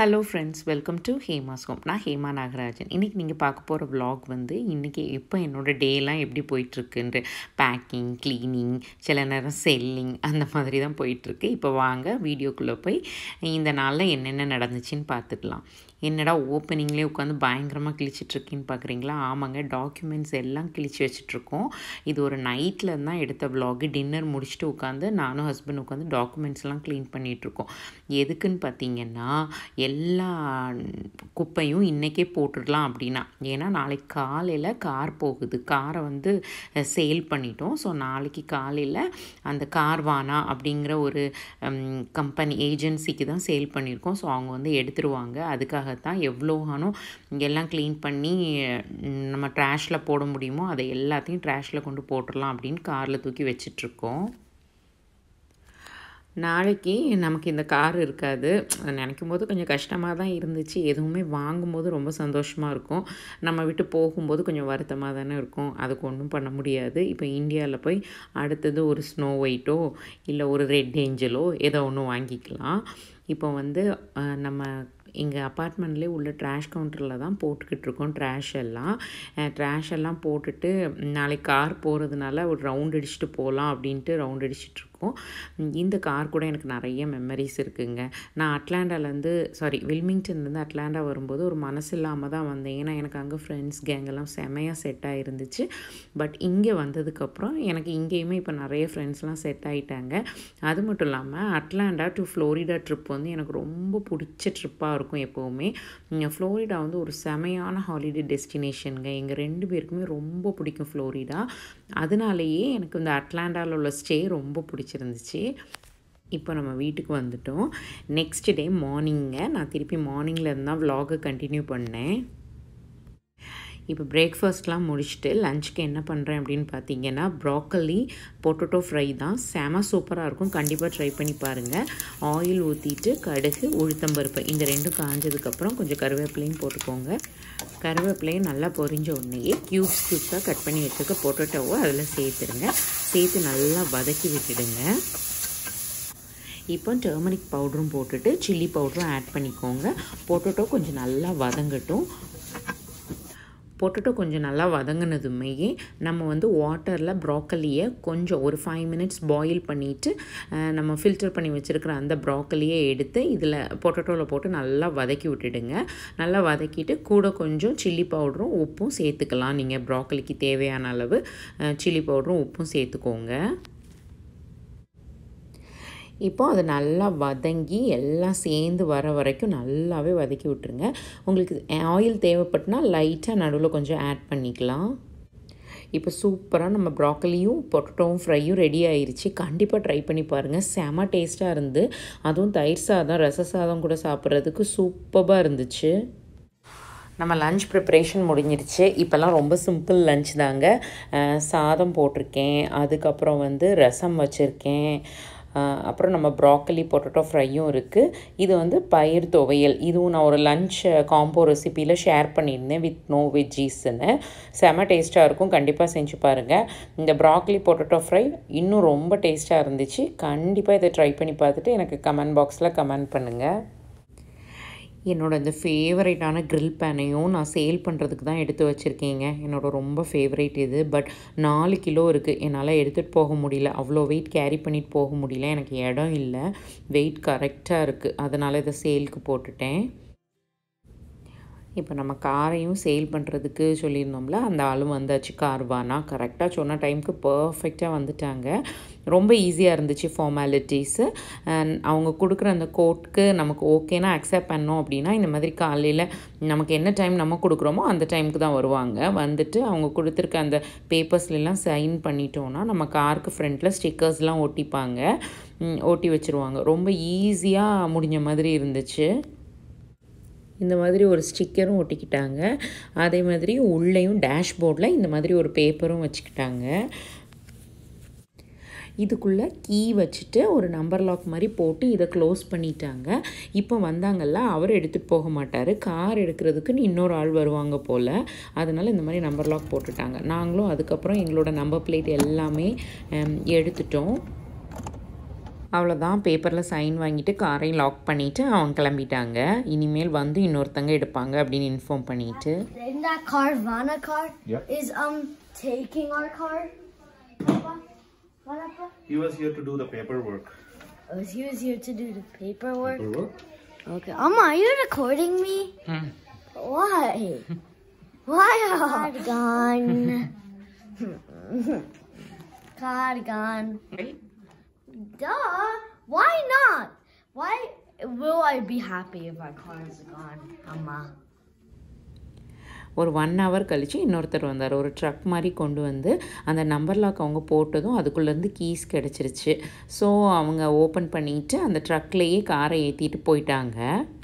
Hello friends welcome to Hema's home நான் ஹேமா நாகராஜன் இன்றைக்கி நீங்கள் பார்க்க போகிற vlog வந்து இன்றைக்கி இப்போ என்னோடய டேலாம் எப்படி போயிட்டுருக்குன்ற பேக்கிங் க்ளீனிங் சில நேரம் செல்லிங் அந்த மாதிரி தான் போயிட்டுருக்கு இப்போ வாங்க வீடியோக்குள்ளே போய் இந்த நாளில் என்னென்ன நடந்துச்சுன்னு பார்த்துக்கலாம் என்னடா ஓப்பனிங்லேயே உட்காந்து பயங்கரமாக கிழிச்சிட்ருக்கின்னு பார்க்குறீங்களா ஆமாங்க டாக்குமெண்ட்ஸ் எல்லாம் கிழிச்சு வச்சிட்ருக்கோம் இது ஒரு நைட்டில் தான் எடுத்த vlog டின்னர் முடிச்சுட்டு உட்காந்து நானும் ஹஸ்பண்ட் உட்காந்து டாக்குமெண்ட்ஸ்லாம் க்ளீன் பண்ணிகிட்ருக்கோம் எதுக்குன்னு பார்த்தீங்கன்னா எல்லா குப்பையும் இன்றைக்கே போட்டுடலாம் அப்படின்னா ஏன்னா நாளைக்கு காலையில் கார் போகுது காரை வந்து சேல் பண்ணிட்டோம் ஸோ நாளைக்கு காலையில் அந்த கார்வானா அப்படிங்கிற ஒரு கம்பெனி ஏஜென்சிக்கு தான் சேல் பண்ணியிருக்கோம் ஸோ அவங்க வந்து எடுத்துருவாங்க அதுக்காகத்தான் எவ்வளோ ஆனும் எல்லாம் க்ளீன் பண்ணி ம், நம்ம ட்ராஷில் போட முடியுமோ அதை எல்லாத்தையும் ட்ராஷில் கொண்டு போட்டுடலாம் அப்படின்னு காரில் தூக்கி வச்சிட்ருக்கோம் நாளைக்கு நமக்கு இந்த கார் இருக்காது அதை நினைக்கும் போது கொஞ்சம் கஷ்டமாக தான் இருந்துச்சு எதுவுமே வாங்கும்போது ரொம்ப சந்தோஷமாக இருக்கும் நம்ம விட்டு போகும்போது கொஞ்சம் வருத்தமாக தானே இருக்கும் அதுக்கு ஒன்றும் பண்ண முடியாது இப்போ இந்தியாவில் போய் அடுத்தது ஒரு ஸ்னோ ஒயிட்டோ இல்லை ஒரு ரெட் ஏஞ்சலோ ஏதோ ஒன்று வாங்கிக்கலாம் இப்போ வந்து அஹ், நம்ம எங்கள் அப்பார்ட்மெண்ட்லேயே உள்ள ட்ராஷ் கவுண்டரில் தான் போட்டுக்கிட்டு இருக்கோம் ட்ராஷ் எல்லாம் ட்ராஷ் எல்லாம் போட்டுட்டு நாளைக்கு கார் போகிறதுனால ஒரு ரவுண்ட் அடிச்சுட்டு போகலாம் அப்படின்ட்டு ரவுண்ட் அடிச்சிட்டு இருக்கோம் இந்த கார் கூட எனக்கு நிறைய மெமரிஸ் இருக்குங்க நான் அட்லாண்டாலேருந்து சாரி வில்மிங்டன்லேருந்து அட்லாண்டா வரும்போது ஒரு மனசு இல்லாமல் தான் வந்தேன் ஏன்னா எனக்கு அங்கே ஃப்ரெண்ட்ஸ் கேங்கெல்லாம் செமையாக செட் ஆகிருந்துச்சு பட் இங்கே வந்ததுக்கப்புறம் எனக்கு இங்கேயுமே இப்போ நிறைய ஃப்ரெண்ட்ஸ்லாம் செட் ஆகிட்டாங்க அது மட்டும் இல்லாமல் அட்லாண்டா டு ஃப்ளோரிடா ட்ரிப் வந்து எனக்கு ரொம்ப பிடிச்ச ட்ரிப்பாக இருக்கும் எப்போவுமே இங்கே ஃப்ளோரிடா வந்து ஒரு செமையான ஹாலிடே டெஸ்டினேஷனுங்க எங்கள் ரெண்டு பேருக்குமே ரொம்ப பிடிக்கும் ஃப்ளோரிடா அதனாலேயே எனக்கு இந்த அட்லாண்டாவில் உள்ள ஸ்டே ரொம்ப பிடிச்சிருந்துச்சு இப்போ நம்ம வீட்டுக்கு வந்துட்டோம் நெக்ஸ்ட் டே மார்னிங்க நான் திருப்பி மார்னிங்கில் இருந்தால் vlog-அ கண்டினியூ பண்ணேன் இப்போ பிரேக்ஃபாஸ்ட்லாம் முடிச்சுட்டு லஞ்சுக்கு என்ன பண்ணுறேன் அப்படின்னு பார்த்தீங்கன்னா ப்ராக்கலி பொட்டேட்டோ ஃப்ரை தான் செம சூப்பராக இருக்கும் கண்டிப்பாக ட்ரை பண்ணி பாருங்கள் ஆயில் ஊற்றிட்டு கடுகு உளுத்தம்பருப்பு இந்த ரெண்டும் காஞ்சதுக்கப்புறம் கொஞ்சம் கருவேப்பிலையும் போட்டுக்கோங்க கருவேப்பிலையும் நல்லா பொரிஞ்ச உடனேயே க்யூப்ஸ் க்யூப்ஸாக கட் பண்ணி வச்சுக்க பொட்டேட்டோவை அதில் சேர்த்துருங்க சேர்த்து நல்லா வதக்கி விட்டுடுங்க இப்போ டர்மரிக் பவுடரும் போட்டுட்டு சில்லி பவுடரும் ஆட் பண்ணிக்கோங்க பொட்டேட்டோ கொஞ்சம் நல்லா வதங்கட்டும் பொட்டேட்டோ கொஞ்சம் நல்லா வதங்கினதுமே நம்ம வந்து வாட்டரில் ப்ராக்கலியை கொஞ்சம் ஒரு ஃபைவ் மினிட்ஸ் பாயில் பண்ணிவிட்டு நம்ம ஃபில்டர் பண்ணி வச்சுருக்கிற அந்த ப்ராக்கலியை எடுத்து இதில் பொட்டேட்டோவில் போட்டு நல்லா வதக்கி விட்டுடுங்க நல்லா வதக்கிட்டு கூட கொஞ்சம் சில்லி பவுடரும் உப்பும் சேர்த்துக்கலாம் நீங்கள் ப்ராக்கலிக்கு தேவையான அளவு சில்லி பவுடரும் உப்பும் சேர்த்துக்கோங்க இப்போ அது நல்லா வதங்கி எல்லாம் சேர்ந்து வர வரைக்கும் நல்லாவே வதக்கி விட்டுருங்க உங்களுக்கு ஆயில் தேவைப்பட்டுனா லைட்டாக நடுவில் கொஞ்சம் ஆட் பண்ணிக்கலாம் இப்போ சூப்பராக நம்ம ப்ராக்கலியும் பொட்டோவும் ஃப்ரையும் ரெடி ஆயிருச்சு கண்டிப்பாக ட்ரை பண்ணி பாருங்கள் செம டேஸ்ட்டாக இருந்து அதுவும் தயிர் சாதம் ரச சாதம் கூட சாப்பிட்றதுக்கு சூப்பராக இருந்துச்சு நம்ம லஞ்ச் ப்ரிப்ரேஷன் முடிஞ்சிருச்சு இப்போல்லாம் ரொம்ப சிம்பிள் லஞ்ச் தாங்க அஹ் சாதம் போட்டிருக்கேன் அதுக்கப்புறம் வந்து ரசம் வச்சுருக்கேன் அஹ் அப்புறம் நம்ம ப்ராக்கலி பொட்டேட்டோ ஃப்ரையும் இருக்குது இது வந்து பயிர் துவையல் இதுவும் நான் ஒரு லஞ்ச் காம்போ ரெசிப்பியில் ஷேர் பண்ணியிருந்தேன் வித் நோ வெஜ்ஜீஸ்ன்னு செம டேஸ்ட்டாக இருக்கும் கண்டிப்பாக செஞ்சு பாருங்கள் இந்த ப்ராக்கலி பொட்டேட்டோ ஃப்ரை இன்னும் ரொம்ப டேஸ்ட்டாக இருந்துச்சு கண்டிப்பாக இதை ட்ரை பண்ணி பார்த்துட்டு எனக்கு கமெண்ட் பாக்ஸில் கமெண்ட் பண்ணுங்கள் என்னோட இந்த ஃபேவரட்டான grill பேனையும் நான் சேல் பண்ணுறதுக்கு தான் எடுத்து வச்சுருக்கேங்க என்னோட ரொம்ப ஃபேவரேட் இது பட் நாலு கிலோ இருக்குது என்னால் எடுத்துகிட்டு போக முடியல அவ்வளோ வெயிட் கேரி பண்ணிட்டு போக முடியல எனக்கு இடம் இல்லை வெயிட் கரெக்டாக இருக்குது அதனால் இதை சேலுக்கு போட்டுட்டேன் இப்போ நம்ம காரையும் சேல் பண்ணுறதுக்கு சொல்லியிருந்தோம்ல அந்த ஆளும் வந்தாச்சு கார்வானா கரெக்டாக சொன்ன டைமுக்கு பர்ஃபெக்டாக வந்துட்டாங்க ரொம்ப ஈஸியாக இருந்துச்சு ஃபார்மாலிட்டிஸு அவங்க கொடுக்குற அந்த கோட்க்கு நமக்கு ஓகேனா அக்செப்ட் பண்ணோம் அப்படின்னா இந்த மாதிரி காலையில் நமக்கு என்ன டைம் நம்ம கொடுக்குறோமோ அந்த டைமுக்கு தான் வருவாங்க வந்துட்டு அவங்க கொடுத்துருக்க அந்த பேப்பர்ஸ்லாம் சைன் பண்ணிட்டோன்னா நம்ம காருக்கு ஃப்ரண்ட்டில் ஸ்டிக்கர்ஸ்லாம் ஒட்டிப்பாங்க ம், ஒட்டி வச்சுருவாங்க ரொம்ப ஈஸியாக முடிஞ்ச மாதிரி இருந்துச்சு இந்த மாதிரி ஒரு ஸ்டிக்கரும் ஒட்டிக்கிட்டாங்க அதே மாதிரி உள்ளேயும் டேஷ்போர்டில் இந்த மாதிரி ஒரு பேப்பரும் வச்சுக்கிட்டாங்க இதுக்குள்ளே கீ வச்சுட்டு ஒரு நம்பர் லாக் மாதிரி போட்டு இதை க்ளோஸ் பண்ணிட்டாங்க இப்போ வந்தாங்கல்ல அவர் எடுத்துகிட்டு போக மாட்டார் கார் எடுக்கிறதுக்குன்னு இன்னொரு ஆள் வருவாங்க போல் அதனால் இந்த மாதிரி நம்பர் லாக் போட்டுட்டாங்க நாங்களும் அதுக்கப்புறம் எங்களோட நம்பர் பிளேட் எல்லாமே ஹம், எடுத்துட்டோம் அவ்வளோதான் பேப்பரில் சைன் வாங்கிட்டு காரையும் லாக் பண்ணிவிட்டு அவங்க கிளம்பிட்டாங்க இனிமேல் வந்து இன்னொருத்தங்க எடுப்பாங்க அப்படின்னு இன்ஃபார்ம் பண்ணிவிட்டு In that car, Vana car, Yep. is um taking our car. Papa? Papa? He was here to do the paperwork. Oh, he was here to do the paperwork. Paperwork? Okay. Amma, are you recording me? Why? Why? Card gone. Card gone. Duh. Why not? Why will I be happy if our car is gone, Amma? ஒரு one hour கழித்து இன்னொருத்தர் வந்தார் ஒரு drug மாதிரி கொண்டு வந்து அந்த number lock அவங்க போட்டதும் அதுக்குள்ளேருந்து கீஸ் கிடச்சிருச்சு ஸோ அவங்க ஓப்பன் பண்ணிவிட்டு அந்த ட்ரக்லேயே காரை ஏற்றிட்டு போயிட்டாங்க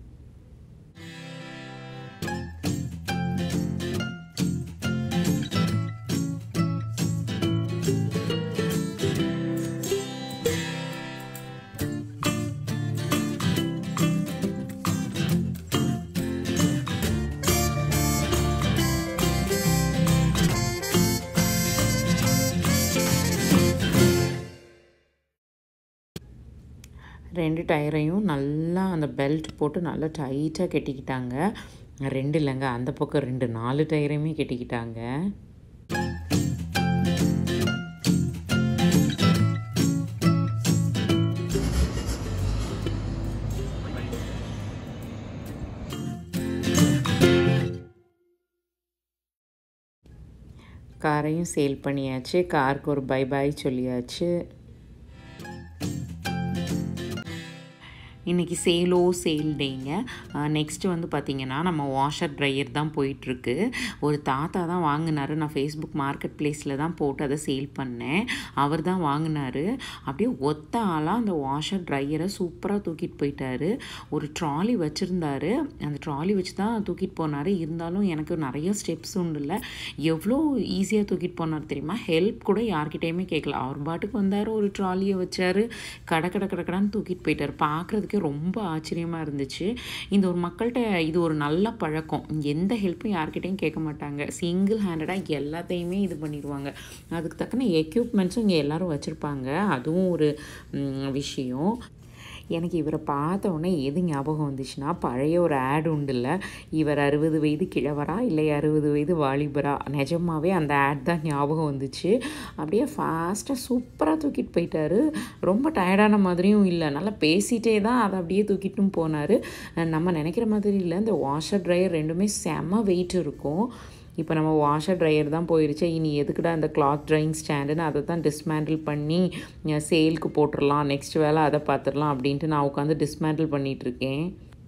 ரெண்டு டயரையும் நல்லா அந்த பெல்ட் போட்டு நல்லா டைட்டாக கட்டிக்கிட்டாங்க ரெண்டு இல்லைங்க அந்த பக்கம் ரெண்டு நாலு டயரையுமே கட்டிக்கிட்டாங்க காரையும் சேல் பண்ணியாச்சு காருக்கு ஒரு பை பாய் சொல்லியாச்சு இன்றைக்கி சேலோ சேல் டேங்க நெக்ஸ்ட்டு வந்து பார்த்திங்கன்னா நம்ம வாஷர் ட்ரையர் தான் போயிட்டுருக்கு ஒரு தாத்தா தான் வாங்கினாரு நான் ஃபேஸ்புக் மார்க்கெட் பிளேஸில் தான் போட்டு அதை சேல் பண்ணேன் அவர் தான் வாங்கினாரு அப்படியே ஒத்த ஆளாக அந்த வாஷர் ட்ரையரை சூப்பராக தூக்கிட்டு போயிட்டாரு ஒரு ட்ராலி வச்சுருந்தாரு அந்த ட்ராலி வச்சு தான் தூக்கிட்டு போனார் இருந்தாலும் எனக்கு நிறைய ஸ்டெப்ஸ் உண்டு இல்லை எவ்வளோ ஈஸியாக தூக்கிட்டு போனார் தெரியுமா ஹெல்ப் கூட யார்கிட்டயுமே கேட்கல அவர் பாட்டுக்கு வந்தார் ஒரு ட்ராலியை வச்சார் கட கட கட கடன்னு தூக்கிட்டு போயிட்டார் பார்க்குறதுக்கே ரொம்ப ஆச்சரியமாக இருந்துச்சு இந்த ஒரு மக்கள்கிட்ட இது ஒரு நல்ல பழக்கம் எந்த ஹெல்ப்பும் யார்கிட்டையும் கேட்க மாட்டாங்க சிங்கிள் ஹேண்டடாக எல்லாத்தையுமே இது பண்ணிடுவாங்க அதுக்கு தக்கன எக்யூப்மெண்ட்ஸும் இங்கே எல்லோரும் வச்சுருப்பாங்க அதுவும் ஒரு ம், விஷயம் எனக்கு இவரை பார்த்த உடனே எது ஞாபகம் வந்துச்சுன்னா பழைய ஒரு ஆட் உண்டுல்ல இவர் அறுபது வயது கிழவரா இல்லை அறுபது வயது வாலிபரா நிஜமாவே அந்த ஆட் தான் ஞாபகம் வந்துச்சு அப்படியே ஃபாஸ்ட்டாக சூப்பராக தூக்கிட்டு போயிட்டாரு ரொம்ப டயர்டான மாதிரியும் இல்லை நல்லா பேசிகிட்டே தான் அதை அப்படியே தூக்கிட்டும் போனார் நம்ம நினைக்கிற மாதிரி இல்லை இந்த வாஷர் ட்ரையர் ரெண்டுமே செம வெயிட் இருக்கும் இப்போ நம்ம வாஷர் ட்ரையர் தான் போயிருச்சு இனி எதுக்குடா இந்த கிளாத் ட்ரையிங் ஸ்டாண்டுன்னு அதை தான் டிஸ்மேண்டில் பண்ணி சேலுக்கு போட்டுடலாம் நெக்ஸ்ட் வேலை அதை பார்த்துடலாம் அப்படின்ட்டு நான் உட்காந்து டிஸ்மேண்டில் பண்ணிகிட்ருக்கேன்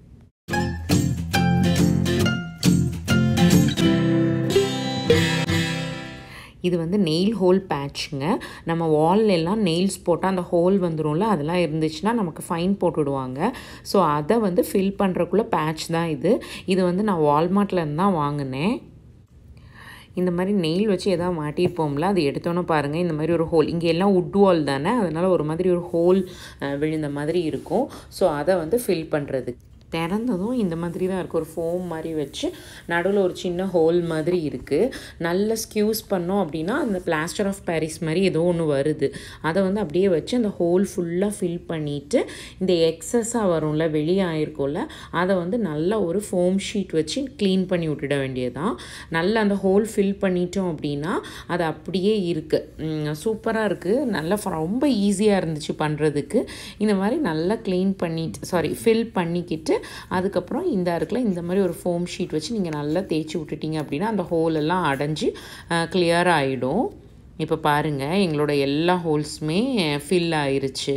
இது வந்து நெயில் ஹோல் பேட்சுங்க நம்ம வால் எல்லாம் நெயில்ஸ் போட்டால் அந்த ஹோல் வந்துரும்ல அதெல்லாம் இருந்துச்சுன்னா நமக்கு ஃபைன் போட்டுடுவாங்க ஸோ அதை வந்து ஃபில் பண்ணுறக்குள்ள பேட்ச் தான் இது இது வந்து நான் வால்மார்ட்டில் இருந்து தான் வாங்கினேன் இந்த மாதிரி நெயில் வச்சு எதாவது மாட்டியிருப்போம்ல அது எடுத்தோன்னே பாருங்கள் இந்த மாதிரி ஒரு ஹோல் இங்கே எல்லாம் உட் வால் தானே அதனால் ஒரு மாதிரி ஒரு ஹோல் விழுந்த மாதிரி இருக்கும் ஸோ அதை வந்து ஃபில் பண்ணுறது திறந்ததும் இந்த மாதிரி தான் இருக்குது ஒரு ஃபோம் மாதிரி வச்சு நடுவில் ஒரு சின்ன ஹோல் மாதிரி இருக்குது நல்ல ஸ்கியூஸ் பண்ணோம் அப்படின்னா அந்த பிளாஸ்டர் ஆஃப் பாரிஸ் மாதிரி ஏதோ ஒன்று வருது அதை வந்து அப்படியே வச்சு அந்த ஹோல் ஃபுல்லாக ஃபில் பண்ணிவிட்டு இந்த எக்ஸஸாக வரும்ல வெளியே ஆயிருக்கும்ல அதை வந்து நல்லா ஒரு ஃபோம் ஷீட் வச்சு க்ளீன் பண்ணி விட்டுட வேண்டியதான் நல்லா அந்த ஹோல் ஃபில் பண்ணிட்டோம் அப்படின்னா அது அப்படியே இருக்குது சூப்பராக இருக்குது நல்லா ஃப- ரொம்ப ஈஸியாக இருந்துச்சு பண்ணுறதுக்கு இந்த மாதிரி நல்லா க்ளீன் பண்ணிட்டு சாரி ஃபில் பண்ணிக்கிட்டு அதுக்கப்புறம் இந்த இருக்குல்ல இந்த மாதிரி ஒரு ஃபோம் ஷீட் வச்சு நீங்கள் நல்லா தேய்ச்சி விட்டுட்டீங்க அப்படின்னா அந்த ஹோல் எல்லாம் அடைஞ்சு கிளியர் ஆகிடும் இப்போ பாருங்கள் எங்களோட எல்லா ஹோல்ஸுமே ஃபில் ஆயிருச்சு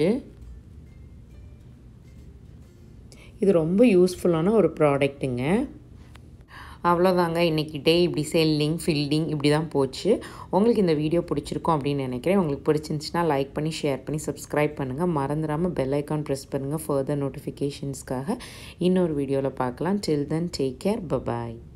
இது ரொம்ப யூஸ்ஃபுல்லான ஒரு ப்ராடக்ட்டுங்க அவ்வளோதாங்க இன்றைக்கி டே இப்படி செல்லிங் ஃபில்டிங் இப்படி தான் போச்சு உங்களுக்கு இந்த வீடியோ பிடிச்சிருக்கும் அப்படின்னு நினைக்கிறேன் உங்களுக்கு பிடிச்சிருந்துச்சுன்னா லைக் பண்ணி ஷேர் பண்ணி சப்ஸ்கிரைப் பண்ணுங்கள் மறந்துடாமல் பெல் ஐக்கான் ப்ரெஸ் பண்ணுங்கள் ஃபர்தர் நோட்டிஃபிகேஷன்ஸ்க்காக இன்னொரு வீடியோவில் பார்க்கலாம் till then take care bye bye